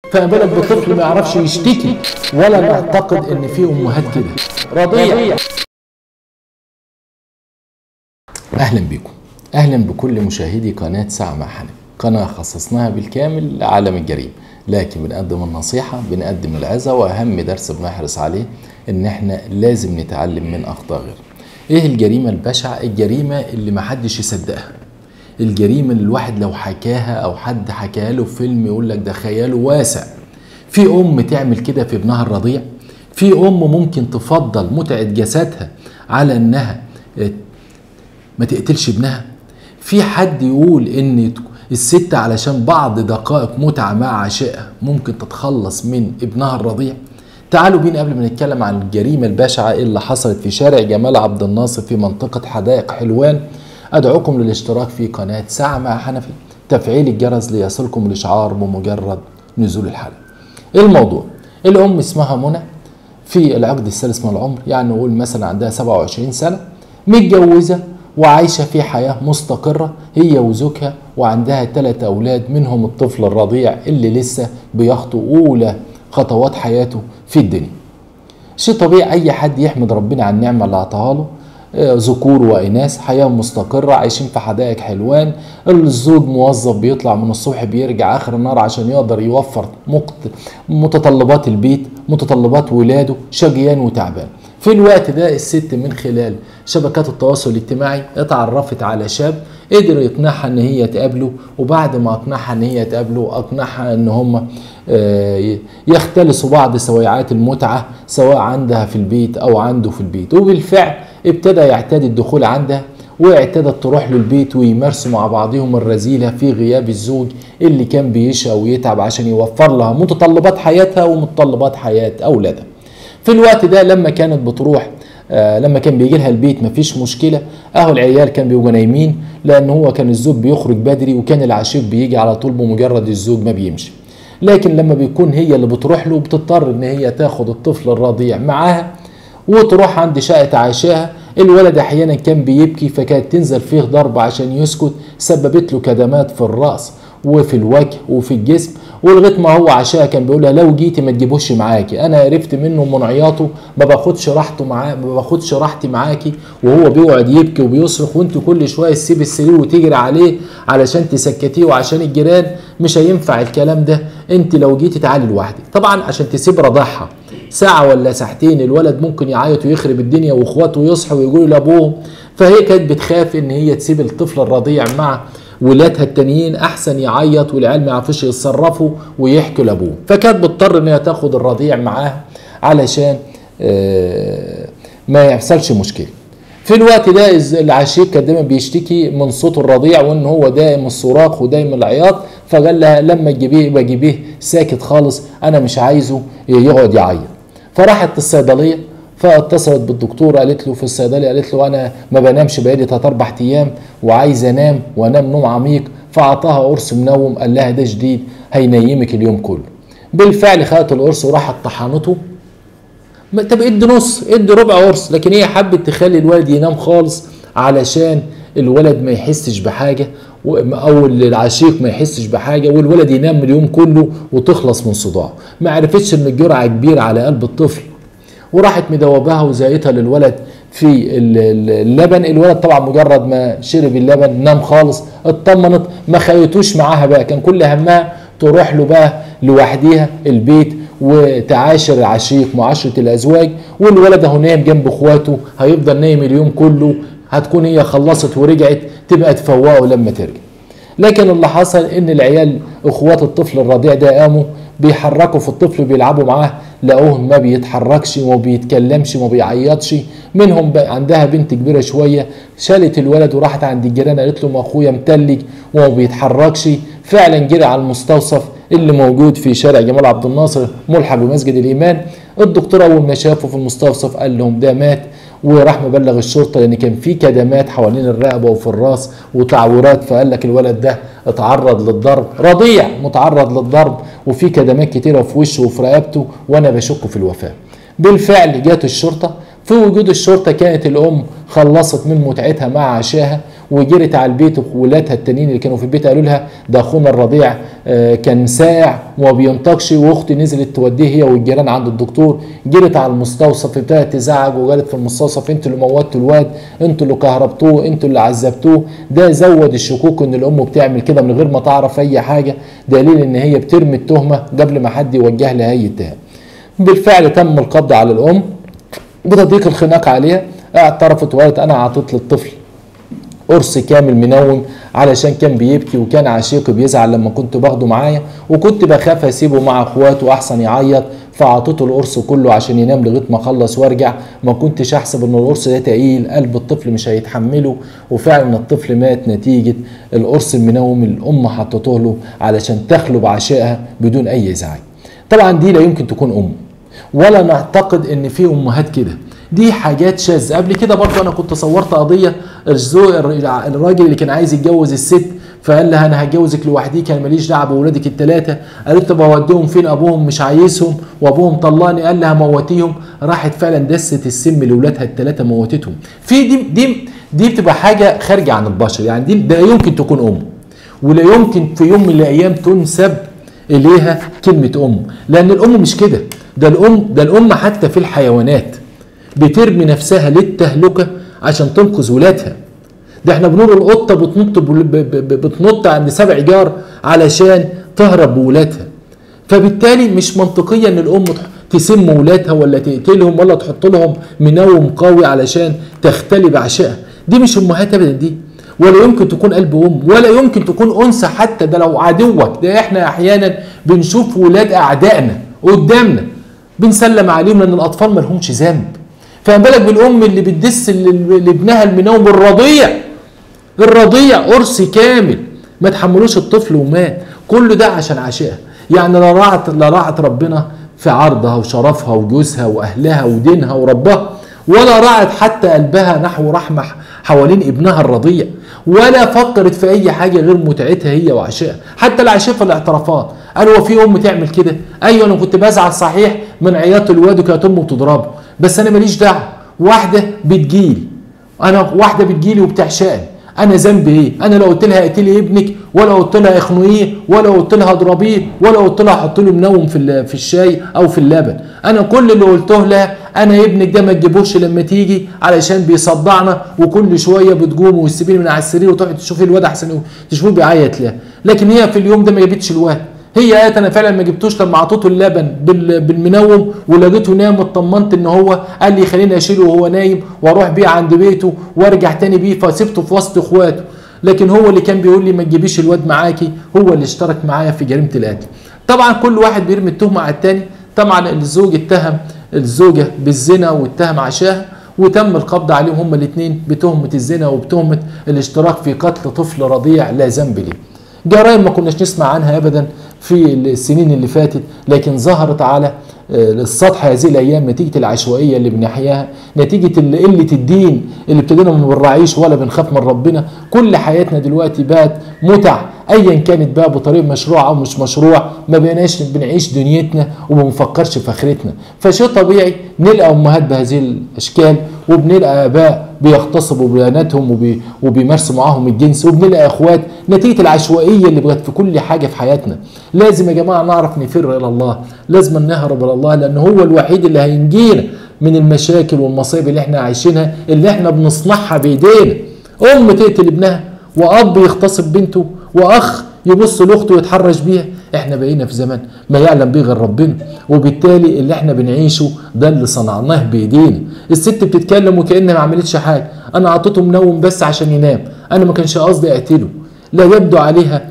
فما بالك بطفل ما يعرفش يشتكي ولا نعتقد ان في امهات كده رضيع اهلا بكم اهلا بكل مشاهدي قناه ساعه مع حنفي قناه خصصناها بالكامل لعالم الجريمه لكن بنقدم النصيحه بنقدم العظه واهم درس بنحرص عليه ان احنا لازم نتعلم من اخطاء غيرنا ايه الجريمه البشعه الجريمه اللي محدش يصدقها الجريمه اللي الواحد لو حكاها او حد حكاها له في فيلم يقول لك ده خياله واسع في ام تعمل كده في ابنها الرضيع في ام ممكن تفضل متعه جسدها على انها ما تقتلش ابنها في حد يقول ان الست علشان بعض دقائق متعه مع عشائها ممكن تتخلص من ابنها الرضيع تعالوا بينا قبل ما نتكلم عن الجريمه البشعه اللي حصلت في شارع جمال عبد الناصر في منطقه حدائق حلوان ادعوكم للاشتراك في قناه ساعه مع حنفي تفعيل الجرس ليصلكم الاشعار بمجرد نزول الحلقه ايه الموضوع الام اسمها منى في العقد الثالث من العمر يعني نقول مثلا عندها 27 سنه متجوزه وعايشه في حياه مستقره هي وزوجها وعندها ثلاث اولاد منهم الطفل الرضيع اللي لسه بيخطو اولى خطوات حياته في الدنيا شيء طبيعي اي حد يحمد ربنا على النعمه اللي اعطاها له ذكور واناث حياه مستقره عايشين في حدائق حلوان الزوج موظف بيطلع من الصبح بيرجع اخر النهار عشان يقدر يوفر متطلبات البيت متطلبات ولاده شقيان وتعبان في الوقت ده الست من خلال شبكات التواصل الاجتماعي اتعرفت على شاب قدر يقنعها ان هي تقابله وبعد ما اقنعها ان هي تقابله اقنعها ان هم يختلسوا بعض سويعات المتعه سواء عندها في البيت او عنده في البيت وبالفعل ابتدى يعتاد الدخول عندها واعتادت تروح له البيت ويمارسوا مع بعضهم الرذيلة في غياب الزوج اللي كان بيشقى ويتعب عشان يوفر لها متطلبات حياتها ومتطلبات حياة أولادها في الوقت ده لما كانت بتروح آه لما كان بيجي لها البيت مفيش مشكلة اهو العيال كان بيبقوا نايمين لان هو كان الزوج بيخرج بدري وكان العشيق بيجي على طول بمجرد الزوج ما بيمشي لكن لما بيكون هي اللي بتروح له بتضطر ان هي تاخد الطفل الرضيع معاها وتروح عند شقة عاشاها الولد احيانا كان بيبكي فكانت تنزل فيه ضربة عشان يسكت سببت له كدمات في الرأس وفي الوجه وفي الجسم ولغايه ما هو عشاها كان بيقولها لو جيتي ما تجيبوش معاكي انا عرفت منه من عياطه ما باخدش راحته معاه ما باخدش راحتي معاكي وهو بيقعد يبكي وبيصرخ وانت كل شويه تسيب السرير وتجري عليه علشان تسكتيه وعشان الجيران مش هينفع الكلام ده انت لو جيتي تعالي لوحدك طبعا عشان تسيب رضاعها ساعة ولا ساعتين الولد ممكن يعيط ويخرب الدنيا واخواته يصحوا ويقولوا لابوهم فهي كانت بتخاف ان هي تسيب الطفل الرضيع مع ولادها التانيين احسن يعيط والعيال ما يعرفوش يتصرفوا ويحكوا لابوه فكانت بتضطر ان هي تاخد الرضيع معاها علشان ما يحصلش مشكله في الوقت ده العشيق كان دايما بيشتكي من صوت الرضيع وان هو دائم الصراخ ودائم العياط فقال لها لما تجيبيه يبقى جيبيه ساكت خالص انا مش عايزه يقعد يعيط فراحت الصيدليه فاتصلت بالدكتور قالت له في الصيدليه قالت له انا ما بنامش بقالي ثلاث اربع ايام وعايز انام وانام نوم عميق فاعطاها قرص منوم قال لها ده جديد هينيمك اليوم كله بالفعل خدت القرص وراحت طحنته طب ادي نص ادي ربع قرص لكن هي حبت تخلي الولد ينام خالص علشان الولد ما يحسش بحاجه او العشيق ما يحسش بحاجه والولد ينام اليوم كله وتخلص من صداعه ما عرفتش ان الجرعه كبيره على قلب الطفل وراحت مدوباها وزايتها للولد في اللبن الولد طبعا مجرد ما شرب اللبن نام خالص اطمنت ما خيتوش معاها بقى كان كل همها تروح له بقى لوحديها البيت وتعاشر العشيق معاشرة الأزواج والولد اهو نايم جنب اخواته هيفضل نايم اليوم كله هتكون هي خلصت ورجعت تبقى تفوقه لما ترجع لكن اللي حصل ان العيال اخوات الطفل الرضيع ده قاموا بيحركوا في الطفل بيلعبوا معاه لقوه ما بيتحركش وما بيتكلمش وما بيعيطش منهم عندها بنت كبيره شويه شالت الولد وراحت عند الجيران قالت له ما اخويا متلج وما بيتحركش فعلا جري على المستوصف اللي موجود في شارع جمال عبد الناصر ملحق بمسجد الايمان الدكتور اول ما شافه في المستوصف قال لهم ده مات وراح مبلغ الشرطه لان كان في كدمات حوالين الرقبه وفي الراس وتعورات فقال لك الولد ده اتعرض للضرب رضيع متعرض للضرب وفي كدمات كتيره في وشه وفي رقبته وانا بشك في الوفاه بالفعل جت الشرطه في وجود الشرطه كانت الام خلصت من متعتها مع عشاها وجرت على البيت وولادها التانيين اللي كانوا في البيت قالوا لها ده اخونا الرضيع آه، كان ساعع وما بينطقش واختي نزلت توديه هي والجيران عند الدكتور جرت على المستوصف ابتدت تزعج وقالت في المستوصف انتوا اللي موتوا الواد انتوا اللي كهربتوه انتوا اللي عذبتوه ده زود الشكوك ان الام بتعمل كده من غير ما تعرف اي حاجه دليل ان هي بترمي التهمه قبل ما حد يوجه لها اي اتهام بالفعل تم القبض على الام بتضييق الخناق عليها اعترفت وقالت انا اعطيت للطفل قرص كامل منوم علشان كان بيبكي وكان عشيقي بيزعل لما كنت باخده معايا وكنت بخاف اسيبه مع اخواته احسن يعيط فاعطيته القرص كله عشان ينام لغايه ما اخلص وارجع ما كنتش احسب ان القرص ده تقيل قلب الطفل مش هيتحمله وفعلا الطفل مات نتيجه القرص المنوم اللي الام حطته له علشان تخلو بعشائها بدون اي ازعاج طبعا دي لا يمكن تكون ام ولا نعتقد ان في امهات كده دي حاجات شاذه قبل كده برضه انا كنت صورت قضيه الزو الراجل اللي كان عايز يتجوز الست فقال لها انا هتجوزك لوحديك انا ماليش دعوه باولادك الثلاثه قالت طب اوديهم فين ابوهم مش عايزهم وابوهم طلقني قال لها موتيهم راحت فعلا دست السم لاولادها الثلاثه موتتهم في دي دي دي بتبقى حاجه خارجه عن البشر يعني دي ده يمكن تكون ام ولا يمكن في يوم من الايام تنسب اليها كلمه ام لان الام مش كده ده الام ده الام حتى في الحيوانات بترمي نفسها للتهلكه عشان تنقذ ولادها ده احنا بنقول القطه بتنط بتنط عند سبع جار علشان تهرب بولادها فبالتالي مش منطقيا ان الام تسم ولادها ولا تقتلهم ولا تحط لهم منوم قوي علشان تختلي بعشائها دي مش امهات ابدا دي ولا يمكن تكون قلب ام ولا يمكن تكون انثى حتى ده لو عدوك ده احنا احيانا بنشوف ولاد اعدائنا قدامنا بنسلم عليهم لان الاطفال ما لهمش ذنب فما بالك بالام اللي بتدس لابنها المنوم الرضيع الرضيع قرص كامل ما تحملوش الطفل ومات كل ده عشان عشقها يعني لا راعت لا راعت ربنا في عرضها وشرفها وجوزها واهلها ودينها وربها ولا راعت حتى قلبها نحو رحمه حوالين ابنها الرضيع ولا فكرت في اي حاجه غير متعتها هي وعشقها حتى العشاء في الاعترافات قالوا هو في ام تعمل كده ايوه انا كنت بزعل صحيح من عياط الواد وكانت امه بتضربه بس انا ماليش دعوه واحده بتجيلي انا واحده بتجيلي وبتعشقني انا ذنبي ايه انا لو قلت لها اقتلي ابنك ولا قلت لها اخنقيه ولا قلت لها اضربيه ولا قلت لها حط له منوم في في الشاي او في اللبن انا كل اللي قلته لها انا ابنك ده ما تجيبوش لما تيجي علشان بيصدعنا وكل شويه بتقوم وتسيبيني من على السرير وتروحي تشوفي الواد احسن تشوفيه بيعيط لها لكن هي في اليوم ده ما جابتش الواد هي قالت انا فعلا ما جبتوش لما اعطيته اللبن بالمنوم ولقيته نام واطمنت ان هو قال لي خليني اشيله وهو نايم واروح بيه عند بيته وارجع تاني بيه فسبته في وسط اخواته لكن هو اللي كان بيقول لي ما تجيبيش الواد معاكي هو اللي اشترك معايا في جريمه القتل طبعا كل واحد بيرمي التهمه على التاني طبعا الزوج اتهم الزوجه بالزنا واتهم عشاها وتم القبض عليهم هما الاثنين بتهمه الزنا وبتهمه الاشتراك في قتل طفل رضيع لا ذنب ليه جرائم ما كناش نسمع عنها ابدا في السنين اللي فاتت لكن ظهرت على السطح هذه الايام نتيجه العشوائيه اللي بنحياها نتيجه قله الدين اللي ابتدينا ما بنراعيش ولا بنخاف من ربنا كل حياتنا دلوقتي بقت متع ايا كانت بقى بطريقه مشروع او مش مشروع ما بقيناش بنعيش دنيتنا وما بنفكرش في اخرتنا فشيء طبيعي نلقى امهات بهذه الاشكال وبنلقى اباء بيغتصبوا بناتهم وبي وبيمارسوا معاهم الجنس وبنلقى اخوات نتيجه العشوائيه اللي بقت في كل حاجه في حياتنا لازم يا جماعه نعرف نفر الى الله لازم نهرب الى الله لان هو الوحيد اللي هينجينا من المشاكل والمصايب اللي احنا عايشينها اللي احنا بنصنعها بايدينا ام تقتل ابنها واب يغتصب بنته واخ يبص لاخته ويتحرش بيها احنا بقينا في زمان ما يعلم به غير ربنا وبالتالي اللي احنا بنعيشه ده اللي صنعناه بايدينا الست بتتكلم وكانها ما عملتش حاجه انا اعطيته منوم بس عشان ينام انا ما كانش قصدي اقتله لا يبدو عليها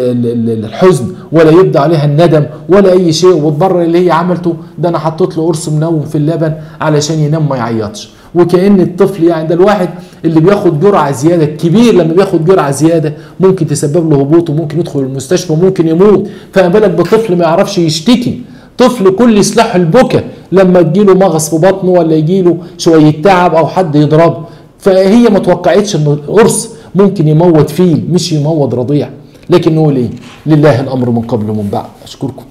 الحزن ولا يبدو عليها الندم ولا اي شيء وتبرر اللي هي عملته ده انا حطيت له قرص منوم في اللبن علشان ينام ما يعيطش وكان الطفل يعني ده الواحد اللي بياخد جرعه زياده كبير لما بياخد جرعه زياده ممكن تسبب له هبوط وممكن يدخل المستشفى وممكن يموت فما بالك بطفل ما يعرفش يشتكي طفل كل سلاح البكا لما تجيله مغص في بطنه ولا يجيله شويه تعب او حد يضربه فهي ما توقعتش ان القرص ممكن يموت فيل مش يموت رضيع لكن نقول ايه لله الامر من قبل ومن بعد اشكركم